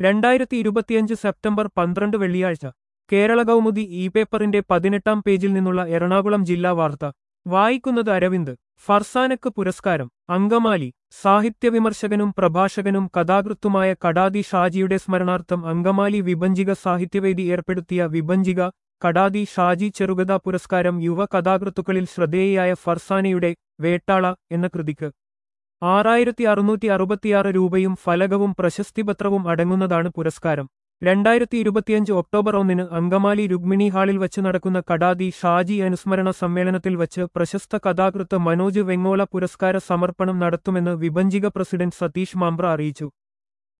രണ്ടായിരത്തി ഇരുപത്തിയഞ്ച് സെപ്റ്റംബർ പന്ത്രണ്ട് വെള്ളിയാഴ്ച കേരള കൗമുദി ഇ പേപ്പറിന്റെ പതിനെട്ടാം പേജിൽ നിന്നുള്ള എറണാകുളം ജില്ലാ വാർത്ത വായിക്കുന്നത് അരവിന്ദ് ഫർസാനക്ക് പുരസ്കാരം അങ്കമാലി സാഹിത്യവിമർശകനും പ്രഭാഷകനും കഥാകൃത്തുമായ കടാതി ഷാജിയുടെ സ്മരണാർത്ഥം അങ്കമാലി വിഭജിക സാഹിത്യവേദി ഏർപ്പെടുത്തിയ വിഭജിക കടാതി ഷാജി ചെറുകഥാ പുരസ്കാരം യുവ കഥാകൃത്തുക്കളിൽ ശ്രദ്ധേയയായ ഫർസാനയുടെ വേട്ടാള എന്ന കൃതിക്ക് ആറായിരത്തി അറുന്നൂറ്റി അറുപത്തിയാറ് രൂപയും ഫലകവും പ്രശസ്തിപത്രവും അടങ്ങുന്നതാണ് പുരസ്കാരം രണ്ടായിരത്തി ഇരുപത്തിയഞ്ച് ഒക്ടോബർ ഒന്നിന് അങ്കമാലി രുക്മിണി ഹാളിൽ വച്ച് നടക്കുന്ന കടാതി ഷാജി അനുസ്മരണ സമ്മേളനത്തിൽ വച്ച് പ്രശസ്ത കഥാകൃത്ത് മനോജ് വെങ്ങോല പുരസ്കാര സമർപ്പണം നടത്തുമെന്ന് വിഭജിക പ്രസിഡന്റ് സതീഷ് മാമ്പ്ര അറിയിച്ചു